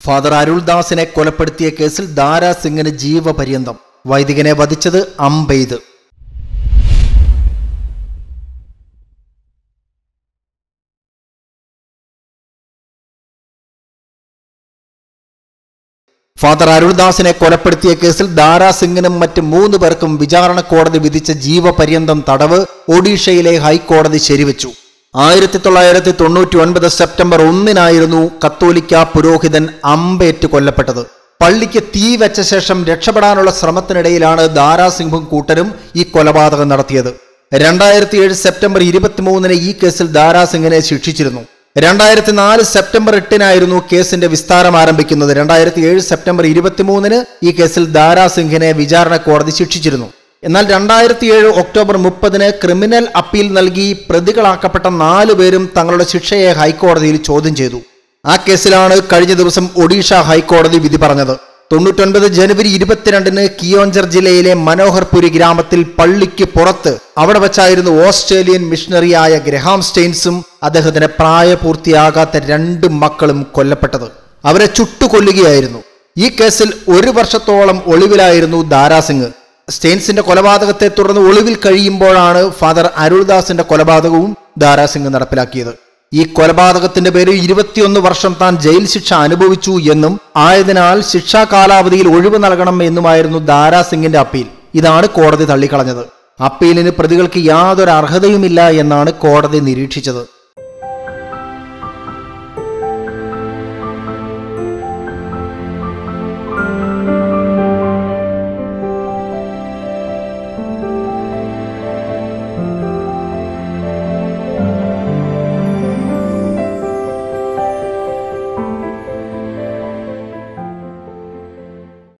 father അരുൾദാസിനെ കൊലപ്പെടുത്തിയ കേസിൽ ദാരാ സിംഗിന് ജീവപര്യന്തം വൈദികനെ വധിച്ചത് അമ്പെയ്ത് ഫാദർ അരുൾദാസിനെ കൊലപ്പെടുത്തിയ കേസിൽ ദാരാ സിംഗിനും മറ്റ് മൂന്ന് പേർക്കും വിചാരണ കോടതി വിധിച്ച ജീവപര്യന്തം തടവ് ഒഡീഷയിലെ ഹൈക്കോടതി ശരിവച്ചു ആയിരത്തി തൊള്ളായിരത്തി തൊണ്ണൂറ്റി ഒൻപത് സെപ്റ്റംബർ ഒന്നിനായിരുന്നു കത്തോലിക്ക പുരോഹിതൻ അമ്പേറ്റ് കൊല്ലപ്പെട്ടത് പള്ളിക്ക് തീ വെച്ച ശേഷം രക്ഷപ്പെടാനുള്ള ശ്രമത്തിനിടയിലാണ് ദാരാ സിംഹും കൂട്ടരും ഈ കൊലപാതകം നടത്തിയത് രണ്ടായിരത്തി ഏഴ് സെപ്റ്റംബർ ഇരുപത്തിമൂന്നിന് ഈ കേസിൽ ദാരാ സിംഗിനെ ശിക്ഷിച്ചിരുന്നു രണ്ടായിരത്തി നാല് സെപ്റ്റംബർ എട്ടിനായിരുന്നു കേസിന്റെ വിസ്താരം ആരംഭിക്കുന്നത് രണ്ടായിരത്തി ഏഴ് സെപ്റ്റംബർ ഇരുപത്തിമൂന്നിന് ഈ കേസിൽ ദാരാ സിംഗിനെ വിചാരണ കോടതി ശിക്ഷിച്ചിരുന്നു എന്നാൽ രണ്ടായിരത്തി ഏഴ് ഒക്ടോബർ മുപ്പതിന് ക്രിമിനൽ അപ്പീൽ നൽകി പ്രതികളാക്കപ്പെട്ട നാലു പേരും തങ്ങളുടെ ശിക്ഷയെ ഹൈക്കോടതിയിൽ ചോദ്യം ചെയ്തു ആ കേസിലാണ് കഴിഞ്ഞ ദിവസം ഒഡീഷ ഹൈക്കോടതി വിധി പറഞ്ഞത് തൊണ്ണൂറ്റൊൻപത് ജനുവരി ഇരുപത്തിരണ്ടിന് കിയോഞ്ചർ ജില്ലയിലെ മനോഹർപുരി ഗ്രാമത്തിൽ പള്ളിക്ക് പുറത്ത് അവിടെ വെച്ചായിരുന്നു ഓസ്ട്രേലിയൻ മിഷണറിയായ ഗ്രഹാം സ്റ്റെയിൻസും അദ്ദേഹത്തിന്റെ പ്രായപൂർത്തിയാകാത്ത രണ്ട് മക്കളും കൊല്ലപ്പെട്ടത് അവരെ ചുട്ടുകൊല്ലുകയായിരുന്നു ഈ കേസിൽ ഒരു വർഷത്തോളം ഒളിവിലായിരുന്നു ദാരാസിംഗ് സ്റ്റെയിൻസിന്റെ കൊലപാതകത്തെ തുടർന്ന് ഒളിവിൽ കഴിയുമ്പോഴാണ് ഫാദർ അരുൾദാസിന്റെ കൊലപാതകവും ദാരാസിംഗ് നടപ്പിലാക്കിയത് ഈ കൊലപാതകത്തിന്റെ പേരിൽ ഇരുപത്തിയൊന്ന് വർഷം താൻ ജയിൽ ശിക്ഷ അനുഭവിച്ചു എന്നും ആയതിനാൽ ശിക്ഷാ കാലാവധിയിൽ ഒഴിവ് നൽകണം എന്നുമായിരുന്നു ദാരാ സിംഗിന്റെ അപ്പീൽ ഇതാണ് കോടതി തള്ളിക്കളഞ്ഞത് അപ്പീലിന് പ്രതികൾക്ക് യാതൊരു അർഹതയുമില്ല എന്നാണ് കോടതി നിരീക്ഷിച്ചത്